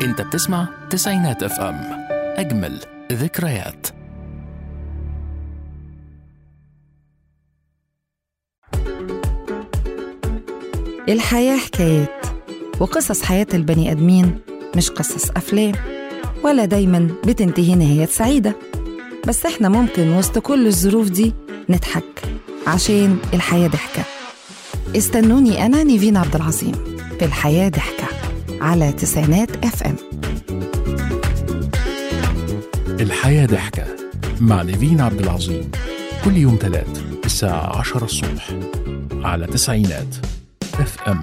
انت بتسمع تسعينات اف ام اجمل ذكريات الحياة حكايات وقصص حياة البني آدمين مش قصص أفلام ولا دايما بتنتهي نهاية سعيدة بس احنا ممكن وسط كل الظروف دي نضحك عشان الحياة ضحكة استنوني أنا نيفين عبد العظيم في الحياة ضحكة على تسعينات اف ام الحياة ضحكة مع نيفين عبد العظيم كل يوم ثلاث الساعة عشرة الصبح على تسعينات اف ام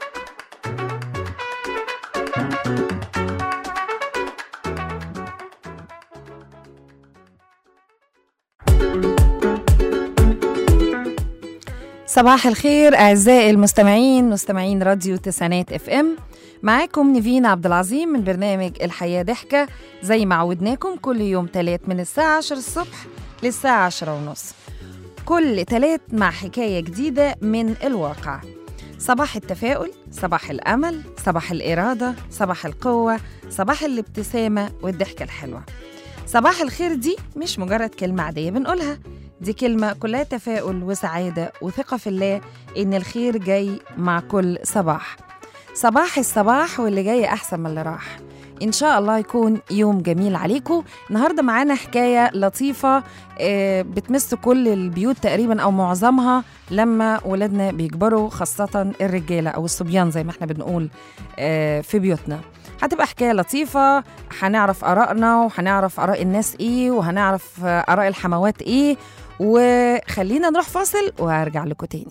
صباح الخير أعزائي المستمعين مستمعين راديو تسعينات اف ام معاكم نيفين عبد العظيم من برنامج الحياة ضحكة زي ما عودناكم كل يوم تلات من الساعة 10 الصبح للساعة 10 ونص كل تلات مع حكاية جديدة من الواقع صباح التفاؤل صباح الأمل صباح الإرادة صباح القوة صباح الابتسامة والضحكة الحلوة صباح الخير دي مش مجرد كلمة عادية بنقولها دي كلمة كلها تفاؤل وسعادة وثقة في الله إن الخير جاي مع كل صباح صباح الصباح واللي جاي أحسن من اللي راح إن شاء الله يكون يوم جميل عليكم النهاردة معانا حكاية لطيفة آه، بتمس كل البيوت تقريبا أو معظمها لما ولادنا بيكبروا خاصة الرجالة أو الصبيان زي ما احنا بنقول آه، في بيوتنا هتبقى حكاية لطيفة هنعرف آرائنا وهنعرف آراء الناس إيه وهنعرف آه، آراء الحموات إيه وخلينا نروح فاصل وهرجع لكم تاني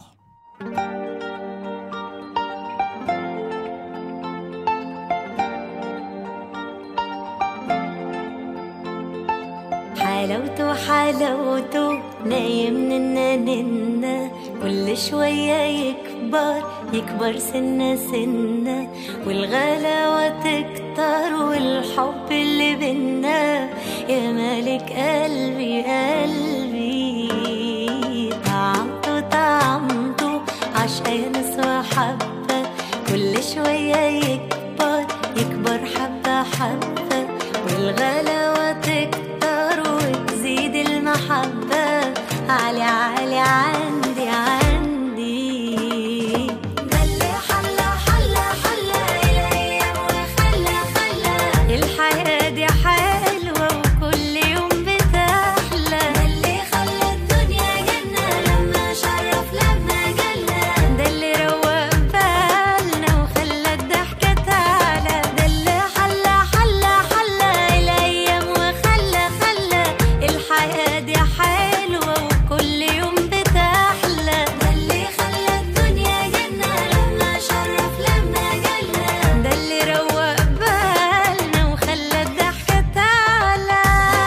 حلاوته حلاوته نايم ننا ننا كل شوية يكبر يكبر سنة سنة والغلاوة تكتر والحب اللي بينا يا مالك قلبي قلبي طعمته طعمته عشان وحبة كل شوية يكبر يكبر حبة حبة والغلاوة تكتر وتزيد المحبة عالي عالي عندي عندي ده اللي حلى حلى حلى الأيام وخلى خلى الحياة دي حلوة وكل يوم بتحلى ده اللي خلى الدنيا جنة لما شرف لما جلى ده اللي روق بالنا وخلى الضحكة تعلى ده اللي حلى حلى حلى الأيام وخلى خلى الحياة دي حلوة وكل يوم بتحلى ده اللي خلى الدنيا جنة لما شرف لما جلى ده اللي روق بالنا وخلى الضحكة تعلى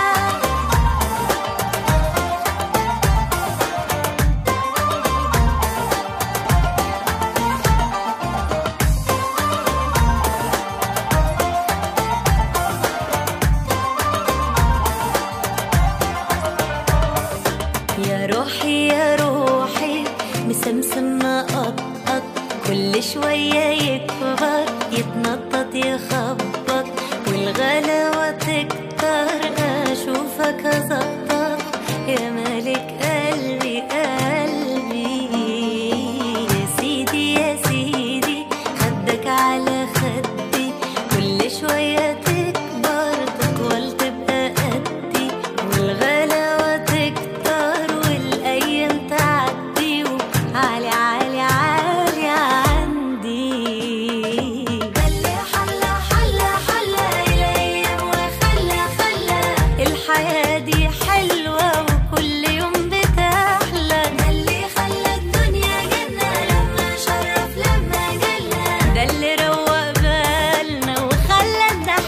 يا روحي يا روحي مسمسم مقطقط كل شوية يكبر يتنطط يخبط والغلاوة تكتر أشوفك أزقطط يا مالك قلبي قلبي يا سيدي يا سيدي خدك على خدي كل شوية تكبر تطول تبقى قدي والغلاوة تكتر والأيام تعدي وعالي عالي عالي عندي ده اللي حلى حلى حلى الأيام وخلى خلى الحياة دي حلوة وكل يوم بتحلى ده اللي خلى الدنيا جنة لما شرف لما جلى ده اللي روق بالنا وخلى الضحكة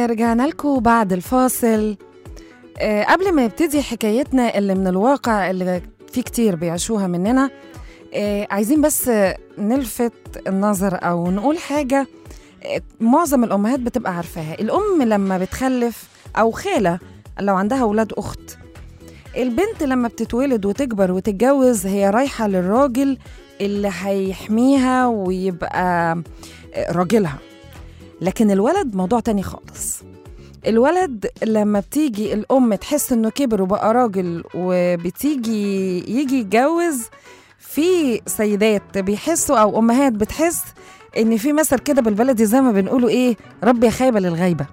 ورجعنا لكم بعد الفاصل آه، قبل ما نبتدي حكايتنا اللي من الواقع اللي في كتير بيعيشوها مننا آه، عايزين بس آه، نلفت النظر او نقول حاجه آه، معظم الامهات بتبقى عارفاها الام لما بتخلف او خاله لو عندها ولاد اخت البنت لما بتتولد وتكبر وتتجوز هي رايحه للراجل اللي هيحميها ويبقى آه، راجلها لكن الولد موضوع تاني خالص الولد لما بتيجي الأم تحس إنه كبر وبقى راجل وبتيجي يجي يتجوز في سيدات بيحسوا أو أمهات بتحس إن في مثل كده بالبلدي زي ما بنقوله إيه ربي يا خايبة للغيبة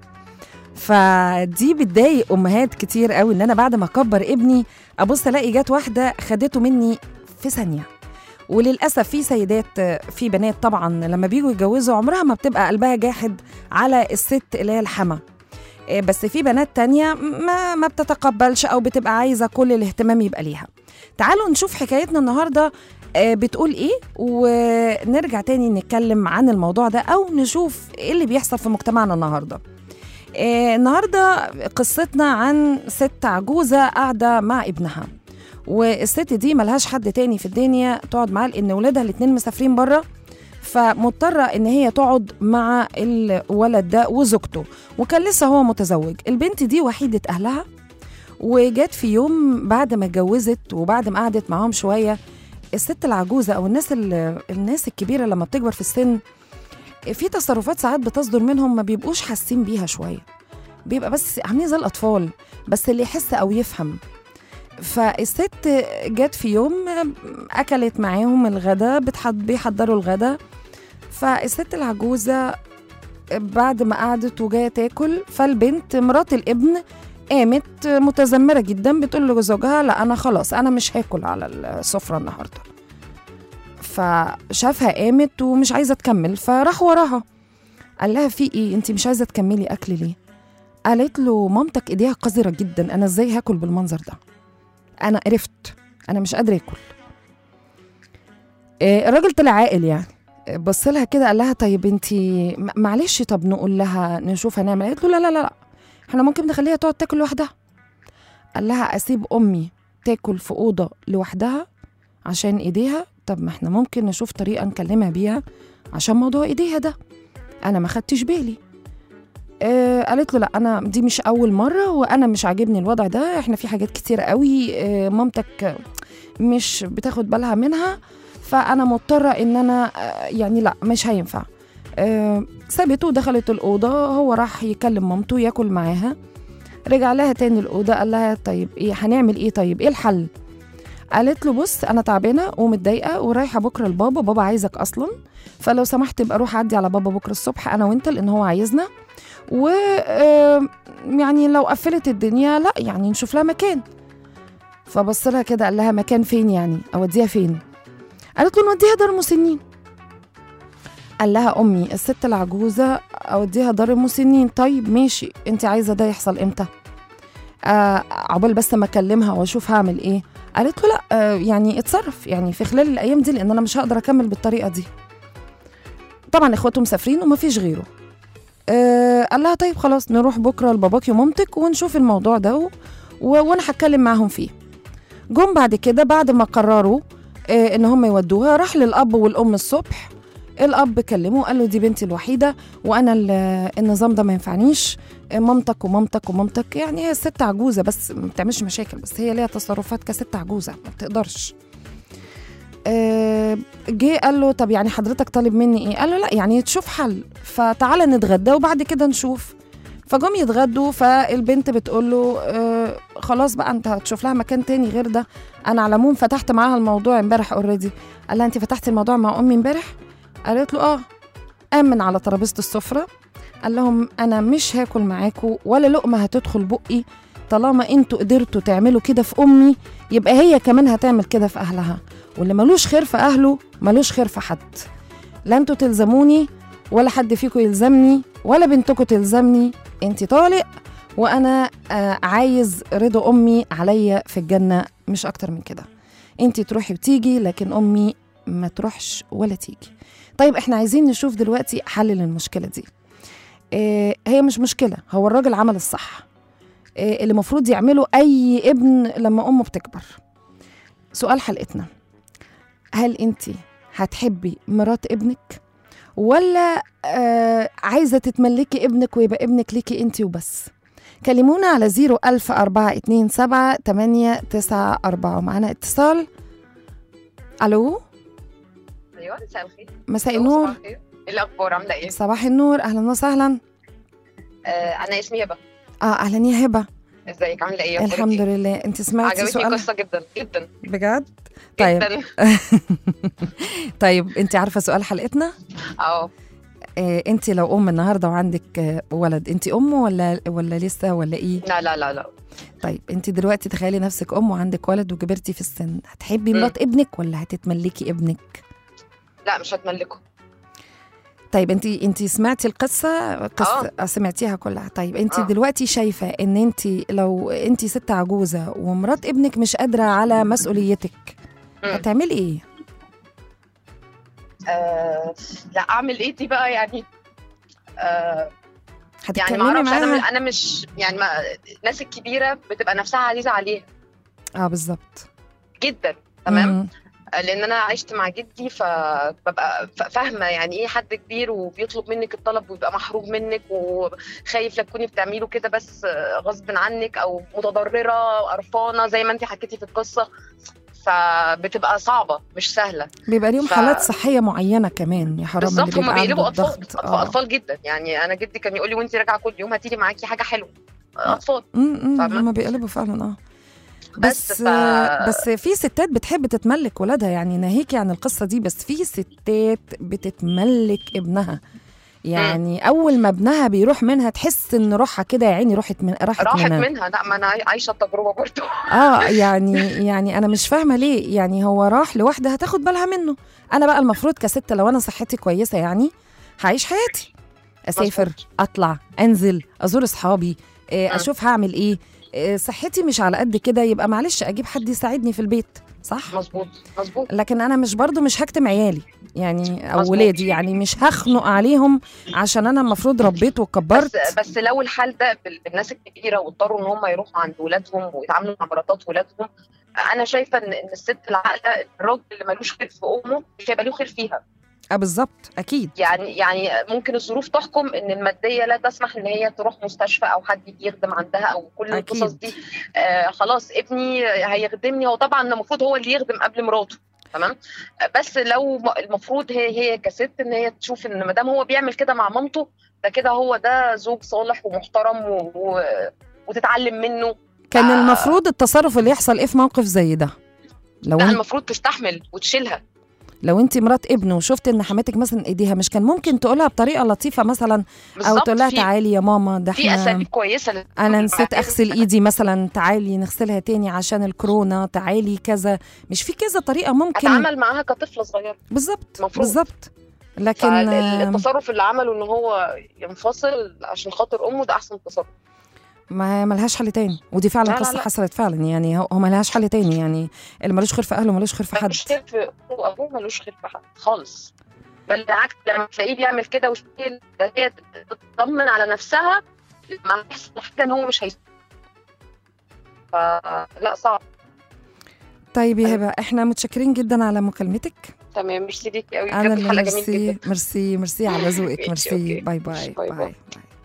فدي بتضايق أمهات كتير قوي إن أنا بعد ما أكبر ابني أبص ألاقي جات واحدة خدته مني في ثانية وللأسف في سيدات في بنات طبعا لما بيجوا يتجوزوا عمرها ما بتبقى قلبها جاحد على الست اللي هي الحما إيه، بس في بنات تانية ما ما بتتقبلش أو بتبقى عايزة كل الاهتمام يبقى ليها تعالوا نشوف حكايتنا النهاردة آه، بتقول ايه ونرجع تاني نتكلم عن الموضوع ده او نشوف ايه اللي بيحصل في مجتمعنا النهارده آه، النهارده قصتنا عن ست عجوزه قاعده مع ابنها والست دي ملهاش حد تاني في الدنيا تقعد معاه لان ولادها الاتنين مسافرين بره فمضطرة إن هي تقعد مع الولد ده وزوجته وكان لسه هو متزوج البنت دي وحيدة أهلها وجات في يوم بعد ما اتجوزت وبعد ما قعدت معاهم شوية الست العجوزة أو الناس ال- الناس الكبيرة لما بتكبر في السن في تصرفات ساعات بتصدر منهم ما بيبقوش حاسين بيها شوية بيبقى بس عاملين زي الأطفال بس اللي يحس أو يفهم فالست جت في يوم أكلت معاهم الغدا بتحض بيحضروا الغدا فالست العجوزة بعد ما قعدت وجاية تاكل فالبنت مرات الابن قامت متذمرة جدا بتقول لزوجها لا أنا خلاص أنا مش هاكل على السفرة النهاردة فشافها قامت ومش عايزة تكمل فراح وراها قال لها في ايه انت مش عايزة تكملي أكل ليه قالت له مامتك ايديها قذرة جدا أنا ازاي هاكل بالمنظر ده أنا قرفت أنا مش قادرة آكل آه، الراجل طلع عاقل يعني بص لها كده قال لها طيب انت معلش طب نقول لها نشوف هنعمل إيه؟ قالت له لا لا لا لا احنا ممكن نخليها تقعد تاكل لوحدها قال لها اسيب امي تاكل في اوضه لوحدها عشان ايديها طب ما احنا ممكن نشوف طريقه نكلمها بيها عشان موضوع ايديها ده انا ما خدتش بالي آه قالت له لا انا دي مش اول مره وانا مش عاجبني الوضع ده احنا في حاجات كتير قوي آه مامتك مش بتاخد بالها منها فانا مضطره ان انا آه يعني لا مش هينفع آه سابته ودخلت الأوضة هو راح يكلم مامته ياكل معاها رجع لها تاني الأوضة قال لها طيب إيه هنعمل إيه طيب إيه الحل قالت له بص أنا تعبانة ومتضايقة ورايحة بكرة لبابا بابا عايزك أصلا فلو سمحت يبقى روح عدي على بابا بكرة الصبح أنا وأنت لأن هو عايزنا و آه، يعني لو قفلت الدنيا لا يعني نشوف لها مكان فبص لها كده قال لها مكان فين يعني أوديها فين قالت له نوديها دار مسنين قال لها امي الست العجوزه اوديها دار المسنين طيب ماشي انت عايزه ده يحصل امتى آه عقبال بس ما اكلمها واشوف هعمل ايه قالت له لا آه يعني اتصرف يعني في خلال الايام دي لان انا مش هقدر اكمل بالطريقه دي طبعا اخواته مسافرين ومفيش غيره آه قال لها طيب خلاص نروح بكره لباباكي ومامتك ونشوف الموضوع ده و... و... وانا هتكلم معاهم فيه جم بعد كده بعد ما قرروا آه ان هم يودوها راح للاب والام الصبح الاب كلمه قال له دي بنتي الوحيده وانا ال- النظام ده ما ينفعنيش مامتك ومامتك ومامتك يعني هي ست عجوزه بس ما بتعملش مشاكل بس هي ليها تصرفات كست عجوزه ما بتقدرش آه، جه قال له طب يعني حضرتك طالب مني ايه قال له لا يعني تشوف حل فتعالى نتغدى وبعد كده نشوف فجم يتغدوا فالبنت بتقول له آه خلاص بقى انت هتشوف لها مكان تاني غير ده انا على العموم فتحت معاها الموضوع امبارح اوريدي قال لها انت فتحتي الموضوع مع امي امبارح قالت له اه قام من على ترابيزه السفره قال لهم انا مش هاكل معاكم ولا لقمه هتدخل بقي طالما انتوا قدرتوا تعملوا كده في امي يبقى هي كمان هتعمل كده في اهلها واللي ملوش خير في اهله ملوش خير في حد لا انتوا تلزموني ولا حد فيكم يلزمني ولا بنتكم تلزمني انت طالق وانا آه عايز رضا امي عليا في الجنه مش اكتر من كده انت تروحي وتيجي لكن امي ما تروحش ولا تيجي طيب احنا عايزين نشوف دلوقتي حل للمشكله دي آه، هي مش مشكله هو الراجل عمل الصح آه، اللي المفروض يعمله اي ابن لما امه بتكبر سؤال حلقتنا هل انت هتحبي مرات ابنك ولا آه عايزه تتملكي ابنك ويبقى ابنك ليكي انت وبس كلمونا على 01427 894 معانا اتصال الو ايوه مساء الخير مساء ألو، النور صباح الخير. ايه الاخبار عامله ايه صباح النور اهلا وسهلا آه انا اسمي هبه اه اهلا يا هبه ازيك عامله ايه أخبارك الحمد إيه؟ لله انت سمعتي عجبتني سؤال القصه جدا جدا بجد طيب جدا طيب انت عارفه سؤال حلقتنا اه آه انت لو ام النهارده وعندك آه ولد انت ام ولا ولا لسه ولا ايه لا لا لا لا طيب انت دلوقتي تخيلي نفسك ام وعندك ولد وكبرتي في السن هتحبي مم. مرات ابنك ولا هتتملكي ابنك لا مش هتملكه طيب انت انت سمعتي القصه قصه آه. سمعتيها كلها طيب انت آه. دلوقتي شايفه ان انت لو انت ست عجوزه ومرات ابنك مش قادره على مسؤوليتك مم. هتعملي ايه آه لا اعمل ايه دي بقى يعني آه يعني هتتكلمي ما اعرفش انا معاها انا مش يعني ما الناس الكبيره بتبقى نفسها عزيزه عليها اه بالظبط جدا تمام مم. لان انا عشت مع جدي فببقى ف- فاهمه يعني ايه حد كبير وبيطلب منك الطلب ويبقى محروم منك وخايف لا تكوني بتعملي له كده بس غصب عنك او متضرره قرفانه زي ما انت حكيتي في القصه فبتبقى صعبه مش سهله بيبقى ليهم ف- حالات صحيه معينه كمان يا حرام اللي بالظبط هم بيبقى بيقلبوا عنده اطفال الضغط. أطفال, اطفال جدا يعني انا جدي كان يقول لي وانت راجعه كل يوم هتيجي معاكي حاجه حلوه اطفال امم فاهمة؟ هم بيقلبوا فعلا اه بس بس ف- بس في ستات بتحب تتملك ولادها يعني ناهيكي عن القصه دي بس في ستات بتتملك ابنها يعني اول ما ابنها بيروح منها تحس ان روحها كده يا عيني راحت من راحت, راحت منها منها لا ما انا عايشه التجربه برضه اه يعني يعني انا مش فاهمه ليه يعني هو راح لواحده هتاخد بالها منه انا بقى المفروض كست لو انا صحتي كويسه يعني هعيش حياتي اسافر مظبوط. اطلع انزل ازور اصحابي آه، مم. اشوف هعمل ايه آه، صحتي مش على قد كده يبقى معلش اجيب حد يساعدني في البيت صح مظبوط مظبوط لكن انا مش برضو مش هكتم عيالي يعني او مظبوط. ولادي يعني مش هخنق عليهم عشان انا المفروض ربيت وكبرت بس بس لو الحال ده بال- بالناس الكبيره واضطروا ان هم يروحوا عند ولادهم ويتعاملوا مع مراتات ولادهم انا شايفه ان إن الست العاقله الراجل اللي ملوش خير في امه مش هيبقى له خير فيها اه بالظبط اكيد يعني يعني ممكن الظروف تحكم ان الماديه لا تسمح ان هي تروح مستشفى او حد يجي يخدم عندها او كل أكيد. القصص دي آه خلاص ابني هيخدمني هو طبعا المفروض هو اللي يخدم قبل مراته تمام آه، بس لو م- المفروض هي هي كست ان هي تشوف ان ما دام هو بيعمل كده مع مامته ده كده هو ده زوج صالح ومحترم و... و... وتتعلم منه كان آه. المفروض التصرف اللي يحصل ايه في موقف زي ده لو لا انت المفروض تستحمل وتشيلها لو انت مرات ابن وشفت ان حماتك مثلا ايديها مش كان ممكن تقولها بطريقه لطيفه مثلا او بالظبط تقول لها في- تعالي يا ماما ده في احنا اساليب كويسه لل- انا نسيت بعدين- اغسل ايدي مثلا تعالي نغسلها تاني عشان الكورونا تعالي كذا مش في كذا طريقه ممكن اتعامل معاها كطفله صغيره بالظبط مفروض. بالظبط لكن آه، فالتصرف اللي عمله ان هو ينفصل عشان خاطر امه ده احسن تصرف ما ملهاش حل تاني ودي فعلا لا، لا، قصه لا. حصلت فعلا يعني هو هو ملهاش حل تاني يعني اللي ملوش خير في اهله ملوش خير في حد ملوش خير في امه وابوه ملوش خير في حد خالص بل بالعكس لما تلاقيه بيعمل كده وشيل ده هي تطمن على نفسها لما يحصل حاجه ان هو مش هيس فلا صعب طيب يا هبه احنا متشكرين جدا على مكالمتك تمام ميرسي ليكي قوي انا كانت اللي الحلقه جميله ميرسي جدا ميرسي ميرسي على ذوقك ماشي، ميرسي أوكي. باي باي باي باي باي. باي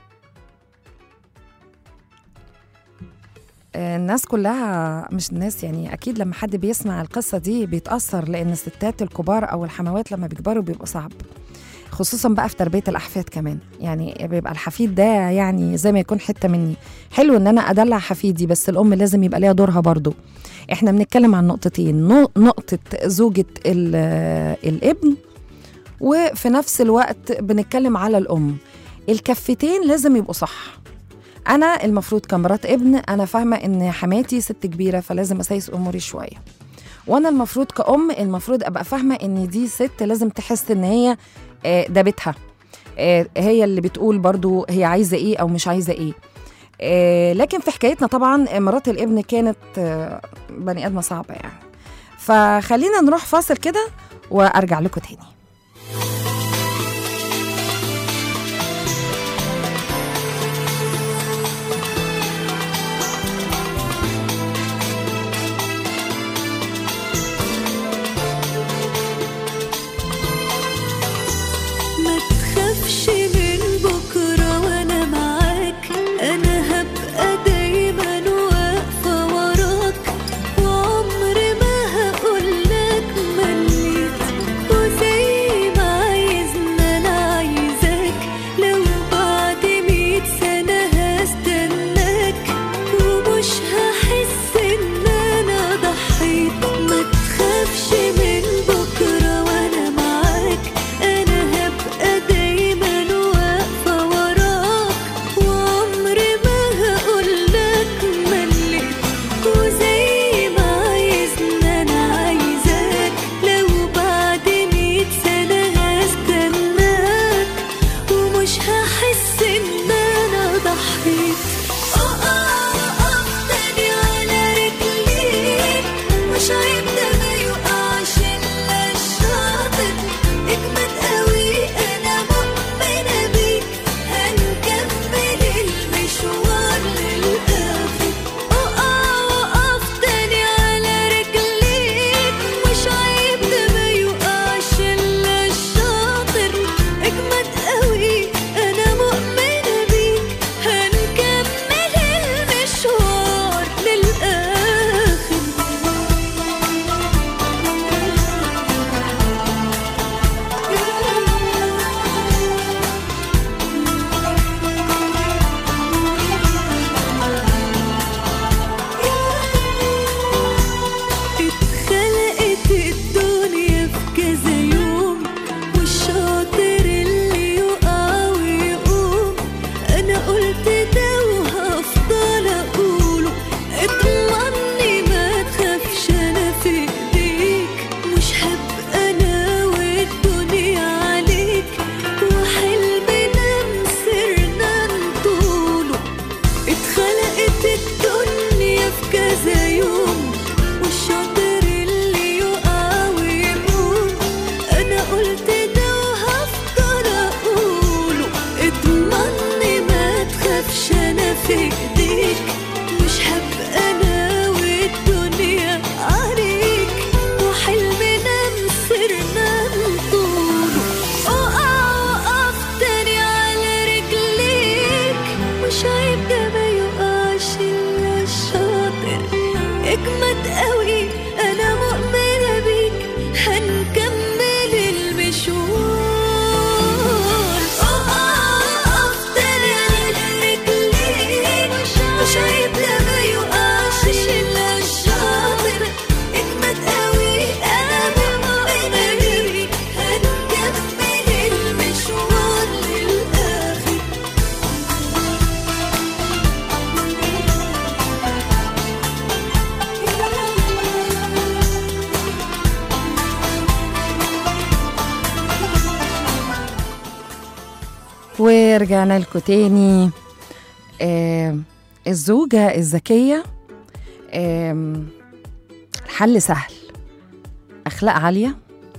آه، الناس كلها مش الناس يعني اكيد لما حد بيسمع القصه دي بيتاثر لان الستات الكبار او الحموات لما بيكبروا بيبقوا صعب خصوصا بقى في تربيه الاحفاد كمان يعني بيبقى الحفيد ده يعني زي ما يكون حته مني حلو ان انا ادلع حفيدي بس الام لازم يبقى ليها دورها برضو احنا بنتكلم عن نقطتين نو- نقطه زوجه ال- الابن وفي نفس الوقت بنتكلم على الام الكفتين لازم يبقوا صح انا المفروض كمرات ابن انا فاهمه ان حماتي ست كبيره فلازم اسايس اموري شويه وانا المفروض كأم المفروض ابقى فاهمه ان دي ست لازم تحس ان هي آه، ده بيتها آه، هي اللي بتقول برضو هي عايزه ايه او مش عايزه ايه آه، لكن في حكايتنا طبعا مرات الابن كانت آه، بني ادمه صعبه يعني فخلينا نروح فاصل كده وارجع لكم تاني انا قلت ده وهفضل اقوله اطمني ما تخافش انا في ايديك مش هبقى انا والدنيا عليك وحلمنا مسرنا نطوله اتخلقت الدنيا في كذا يوم والشاطر اللي يقع ويقوم انا قلت ده وهفضل اقوله اضمني ما تخافش انا في ايديك مش هبقى انا والدنيا عليك وحلمنا مسرنا نطوله اقع وقف تاني على رجليك مش عيب ده ما يقعش الا الشاطر اجمد قوي انا مؤمنه بيك هنكمل المشوار اقف تاني على رجليك مش عيب ده ما يقعش الا الشاطر اجمد قوي انا مؤمنه بيك هنكمل المشوار للاخر ورجعنا لكم تاني آه الزوجة الذكية آم، الحل سهل أخلاق عالية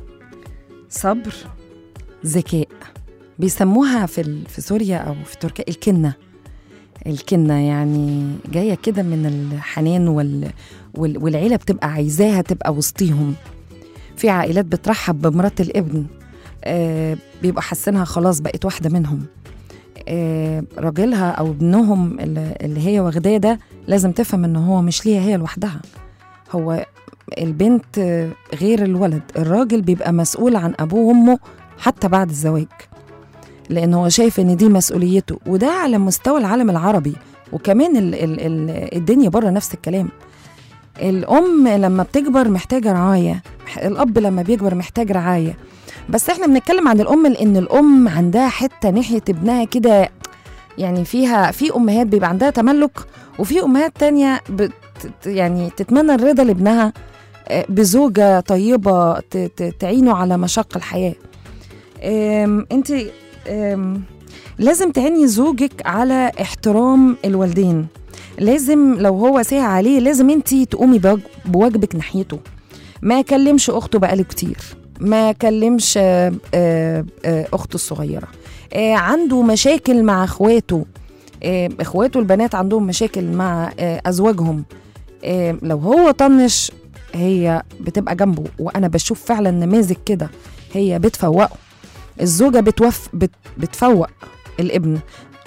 صبر ذكاء بيسموها في ال- في سوريا أو في تركيا الكنة الكنة يعني جاية كده من الحنان وال وال- والعيلة بتبقى عايزاها تبقى وسطيهم في عائلات بترحب بمرات الابن آه بيبقوا حاسينها خلاص بقت واحدة منهم آه راجلها أو ابنهم اللي اللي هي واخداه ده لازم تفهم إن هو مش ليها هي لوحدها هو البنت آه، غير الولد الراجل بيبقى مسؤول عن أبوه وأمه حتى بعد الزواج لأن هو شايف إن دي مسؤوليته وده على مستوى العالم العربي وكمان ال ال ال الدنيا بره نفس الكلام الأم لما بتكبر محتاجة رعاية الأب لما بيكبر محتاج رعاية بس احنا بنتكلم عن الأم لأن الأم عندها حتة ناحية ابنها كده يعني فيها في أمهات بيبقى عندها تملك وفي أمهات تانية بت يعني تتمنى الرضا لابنها آه، بزوجة طيبة ت- ت- تعينه على مشاق الحياة انت لازم تعيني زوجك على احترام الوالدين لازم لو هو ساعة عليه لازم انت تقومي بواج- بواجبك ناحيته ما كلمش اخته بقاله كتير ما كلمش آه، آه، آه، اخته الصغيره آه، عنده مشاكل مع اخواته آه، اخواته البنات عندهم مشاكل مع آه، ازواجهم آه، لو هو طنش هي بتبقى جنبه وانا بشوف فعلا نماذج كده هي بتفوقه الزوجه بتوف بت بتفوق الابن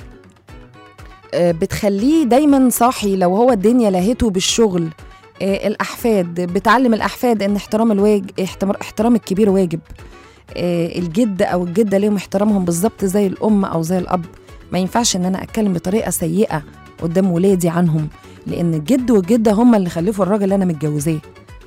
آه، بتخليه دايما صاحي لو هو الدنيا لهته بالشغل آه، الأحفاد بتعلم الأحفاد إن احترام الواج احترام, احترام الكبير واجب آه، الجد أو الجدة ليهم احترامهم بالظبط زي الأم أو زي الأب ما ينفعش إن أنا أتكلم بطريقة سيئة قدام ولادي عنهم لأن الجد والجدة هم اللي خلفوا الراجل اللي أنا متجوزاه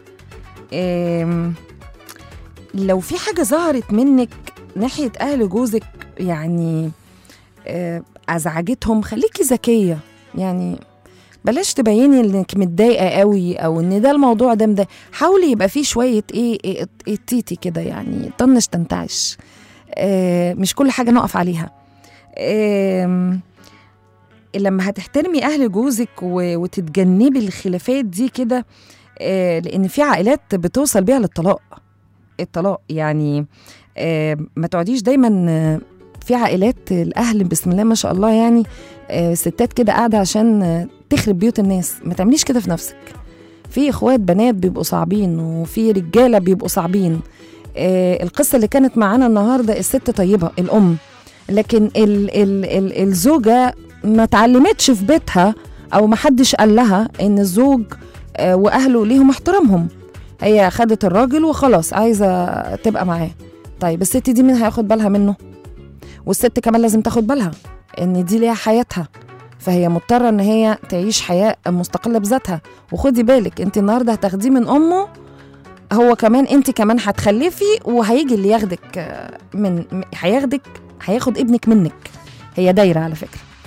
آم، لو في حاجة ظهرت منك ناحية أهل جوزك يعني آه، أزعجتهم خليكي ذكية يعني بلاش تبيني انك متضايقه قوي او ان ده الموضوع ده مضايق حاولي يبقى فيه شويه ايه, إيه, إيه تيتي كده يعني طنش تنتعش آه مش كل حاجه نقف عليها آه لما هتحترمي اهل جوزك و- وتتجنبي الخلافات دي كده آه لان في عائلات بتوصل بيها للطلاق الطلاق يعني آه ما تقعديش دايما آه، في عائلات الاهل بسم الله ما شاء الله يعني آه، ستات كده قاعده عشان آه، تخرب بيوت الناس ما تعمليش كده في نفسك في اخوات بنات بيبقوا صعبين وفي رجاله بيبقوا صعبين آه القصه اللي كانت معانا النهارده الست طيبه الام لكن ال ال ال الزوجه ما اتعلمتش في بيتها او ما حدش قال لها ان الزوج آه واهله ليهم احترامهم هي خدت الراجل وخلاص عايزه تبقى معاه طيب الست دي مين هياخد بالها منه والست كمان لازم تاخد بالها ان دي ليها حياتها فهي مضطره ان هي تعيش حياه مستقله بذاتها وخدي بالك انت النهارده هتاخديه من امه هو كمان انت كمان هتخلفي وهيجي اللي ياخدك آه، من م- هياخدك هياخد ابنك منك هي دايره على فكره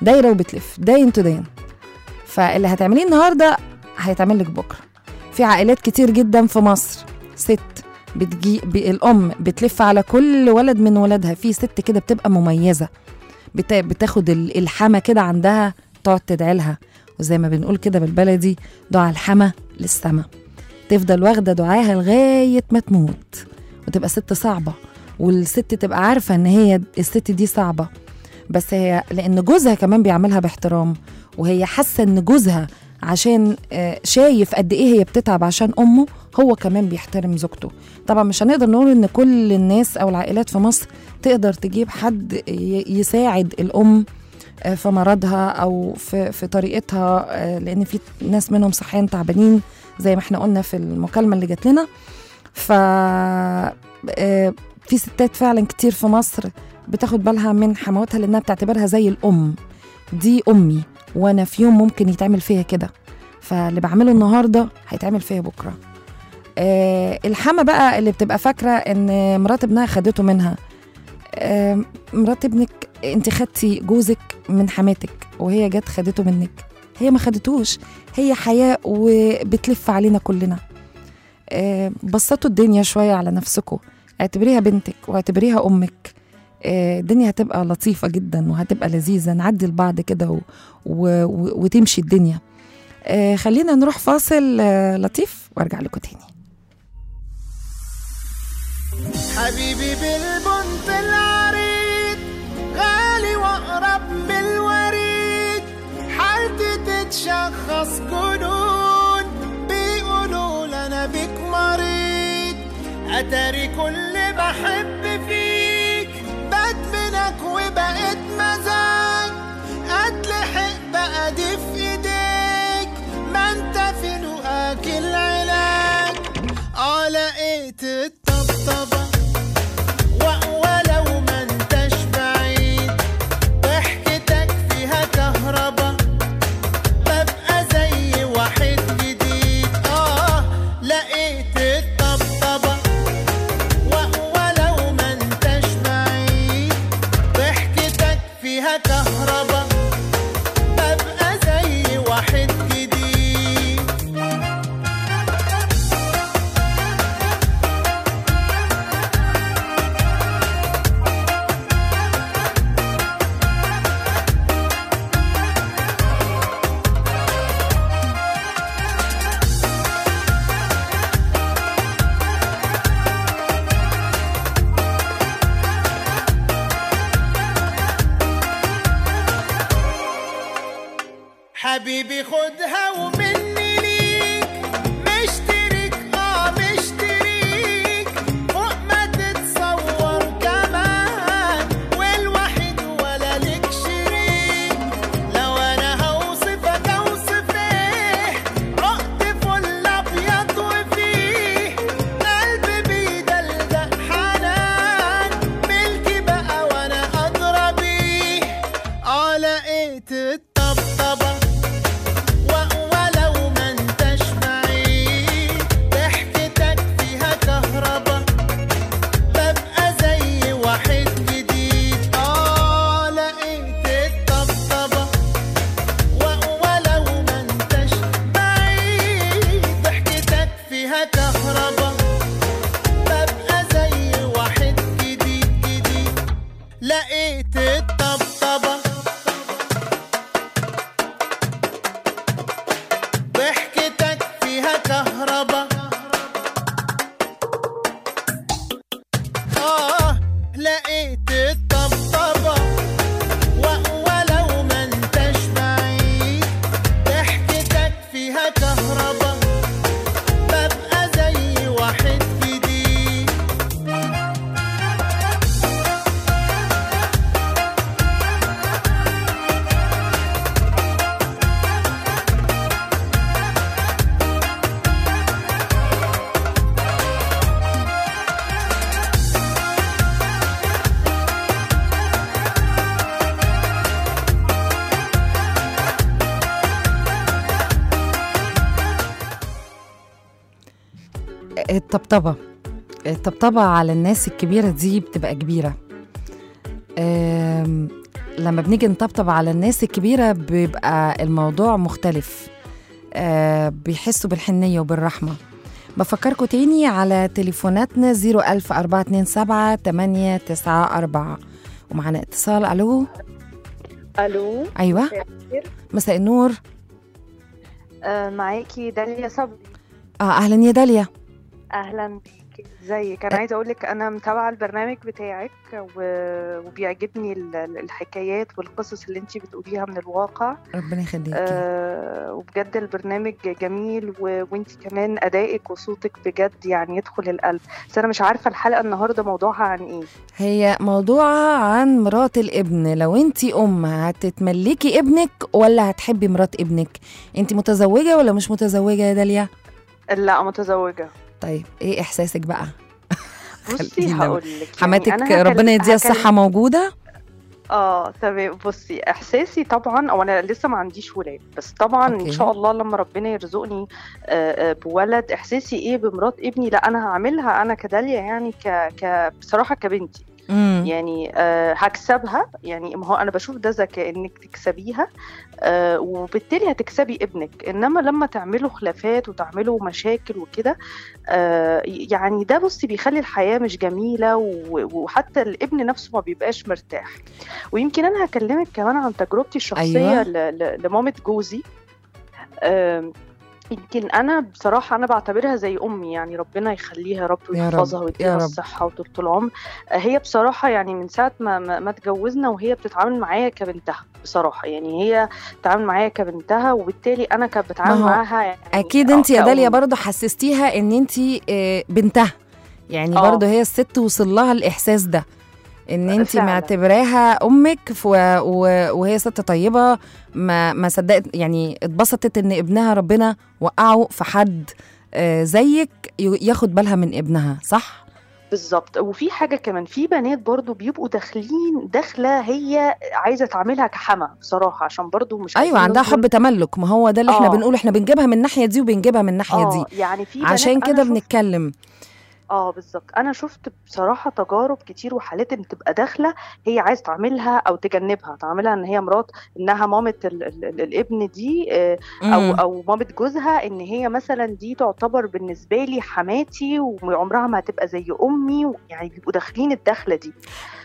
دايره وبتلف داين تو داين فاللي هتعمليه النهارده هيتعمل لك بكره في عائلات كتير جدا في مصر ست بتجي ب- الام بتلف على كل ولد من ولادها في ست كده بتبقى مميزه بتا- بتاخد ال- الحما كده عندها تقعد تدعي لها وزي ما بنقول كده بالبلدي دعاء الحما للسما تفضل واخده دعاها لغايه ما تموت وتبقى ست صعبه والست تبقى عارفه ان هي الست دي صعبه بس هي لان جوزها كمان بيعملها باحترام وهي حاسه ان جوزها عشان آه، شايف قد ايه هي بتتعب عشان امه هو كمان بيحترم زوجته طبعا مش هنقدر نقول ان كل الناس او العائلات في مصر تقدر تجيب حد ي- يساعد الام آه، في مرضها او في في طريقتها آه، لان في ناس منهم صحيا تعبانين زي ما احنا قلنا في المكالمه اللي جات لنا ف آه، في ستات فعلا كتير في مصر بتاخد بالها من حمواتها لانها بتعتبرها زي الام دي امي وانا في يوم ممكن يتعمل فيا كده فاللي بعمله النهارده هيتعمل فيا بكره آه الحما بقى اللي بتبقى فاكره ان مرات ابنها خدته منها آه مرات ابنك انت خدتي جوزك من حماتك وهي جت خدته منك هي ما خدتوش هي حياه وبتلف علينا كلنا آه بسطوا الدنيا شويه على نفسكم اعتبريها بنتك واعتبريها امك آه، الدنيا هتبقى لطيفة جدا وهتبقى لذيذة نعدي لبعض كده و... و... و... وتمشي الدنيا آه، خلينا نروح فاصل آه، لطيف وارجع لكم تاني حبيبي بالبنت العريض غالي واقرب من الوريد حالتي تتشخص جنون بيقولوا لنا بيك مريض اتاري كل بحب فيك بدمنك وبقيت مزاج اتلحق بقى دي في ايديك ما انت في لقاك العلاج اه لقيت الطبطبة و- ولو ما انتش بعيد ضحكتك فيها كهربا ببقى زي واحد جديد اه لقيت الطبطبة و- ولو ما انتش بعيد ضحكتك فيها كهربا ببقى زي واحد جديد حبيبي خدها ومني ليك مشترك اه مشتريك فوق ما تتصور كمان والوحيد ولا لك شريك لو انا هوصفك اوصف ايه عقد فل ابيض وفيه قلبي بيدلدق حنان ملكي بقى وانا ادرى بيه اه لقيت الطبطبه و- ولو ما انتش بعيد ضحكتك فيها كهربا ببقى زي واحد جديد اه لقيت الطبطبة و- ولو ما انتش بعيد ضحكتك فيها كهربا ببقى زي واحد جديد جديد لقيت الطبطبة ضحكتك فيها كهربا آه لقيت الطبطبة و- ولو ما انتش بعيد ضحكتك فيها كهربا ببقى زي واحد جديد الطبطبة الطبطبة على الناس الكبيرة دي بتبقى كبيرة آم، لما بنيجي نطبطب على الناس الكبيرة بيبقى الموضوع مختلف آه بيحسوا بالحنية وبالرحمة بفكركم تاني على تليفوناتنا 01427 894 ومعنا اتصال ألو الو أيوة مساء الخير. مساء النور آه معاكي داليا صبري آه أهلا يا داليا اهلا بيكي ازيك انا عايزه اقول لك انا متابعه البرنامج بتاعك و- وبيعجبني ال- ال- الحكايات والقصص اللي انت بتقوليها من الواقع ربنا يخليكي آه وبجد البرنامج جميل و... وانت كمان ادائك وصوتك بجد يعني يدخل القلب بس انا مش عارفه الحلقه النهارده موضوعها عن ايه هي موضوعها عن مرات الابن لو انت ام هتتملكي ابنك ولا هتحبي مرات ابنك انت متزوجة ولا مش متزوجة يا داليا لا متزوجه طيب ايه احساسك بقى بصي خلينا- هقول لك حماتك ربنا يديها الصحة موجودة اه تمام بصي احساسي طبعا او انا لسه ما عنديش ولاد بس طبعا أوكي. ان شاء الله لما ربنا يرزقني آه، آه، بولد احساسي ايه بمرات ابني لا انا هعملها انا كداليا يعني ك... ك بصراحه كبنتي امم يعني أه هكسبها يعني ما هو انا بشوف ده ذكاء انك تكسبيها أه وبالتالي هتكسبي ابنك انما لما تعملوا خلافات وتعملوا مشاكل وكده أه يعني ده بصي بيخلي الحياه مش جميله و- وحتى الابن نفسه ما بيبقاش مرتاح ويمكن انا هكلمك كمان عن تجربتي الشخصيه أيوة. أيوة. ل- ل- لمامه جوزي أه يمكن انا بصراحه انا بعتبرها زي امي يعني ربنا يخليها يا رب يا رب، ويحفظها يا ويديها رب. الصحه وطول العمر هي بصراحة يعني من ساعة ما ما ما اتجوزنا وهي بتتعامل معايا كبنتها بصراحة يعني هي بتتعامل معايا كبنتها وبالتالي أنا كنت بتعامل ما هو معاها يعني اكيد انت يا كأم. داليا برضه حسستيها ان انت آه، بنتها يعني آه. برضه هي الست وصل لها الاحساس ده ان انت فعلاً. معتبراها امك ف- و- وهي ست طيبه ما ما صدقت يعني اتبسطت ان ابنها ربنا وقعه في حد آه، زيك ي- ياخد بالها من ابنها صح بالظبط وفي حاجة كمان في بنات برضو بيبقوا داخلين داخلة هي عايزة تعملها كحما بصراحة عشان برضو مش ايوه عايزين عندها نظلم. حب تملك ما هو ده اللي احنا آه. بنقول احنا بنجيبها من الناحيه دي وبنجيبها من الناحيه دي اه يعني في بنات عشان أنا كده شفت- بنتكلم اه بالظبط انا شفت بصراحه تجارب كتير وحالات ان تبقى داخله هي عايز تعملها او تجنبها تعملها ان هي مرات انها مامه ال ال ال الابن دي آه، او مم. او مامه جوزها ان هي مثلا دي تعتبر بالنسبه لي حماتي وعمرها ما هتبقى زي امي يعني بيبقوا داخلين الدخله دي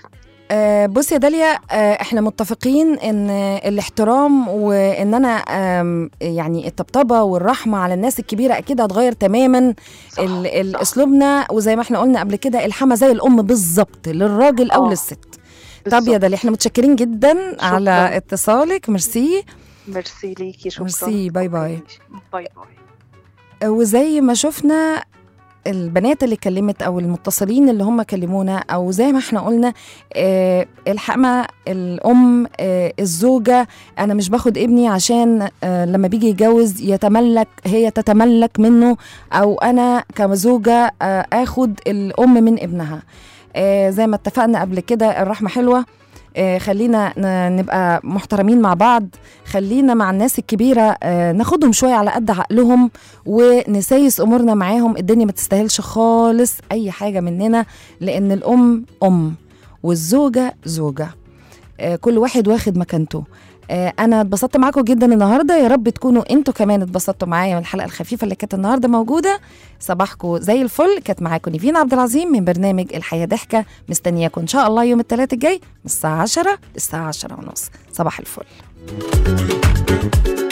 آه، بصي يا داليا آه، احنا متفقين ان الاحترام وان انا آم، يعني الطبطبه والرحمه على الناس الكبيره اكيد هتغير تماما صح ال- ال- صح. اسلوبنا وزي ما احنا قلنا قبل كده الحما زي الام بالظبط للراجل او آه، للست طب يا بالظبط. داليا احنا متشكرين جدا شكراً. على اتصالك ميرسي ميرسي ليكي شكرا ميرسي، باي باي. باي باي وزي ما شفنا البنات اللي كلمت او المتصلين اللي هم كلمونا او زي ما احنا قلنا آه الحما الام آه الزوجه انا مش باخد ابني عشان آه لما بيجي يتجوز يتملك هي تتملك منه او انا كزوجه آه اخد الام من ابنها آه زي ما اتفقنا قبل كده الرحمه حلوه آه خلينا ن- نبقى محترمين مع بعض خلينا مع الناس الكبيره آه ناخدهم شويه على قد عقلهم ونسايس امورنا معاهم الدنيا ما تستاهلش خالص اي حاجه مننا لان الام ام والزوجه زوجه آه كل واحد واخد مكانته آه انا اتبسطت معاكم جدا النهارده يا رب تكونوا انتوا كمان اتبسطتوا معايا من الحلقه الخفيفه اللي كانت النهارده موجوده صباحكم زي الفل كانت معاكم نيفين عبد العظيم من برنامج الحياه ضحكه مستنياكم ان شاء الله يوم الثلاث الجاي من الساعه 10 للساعه 10 ونص صباح الفل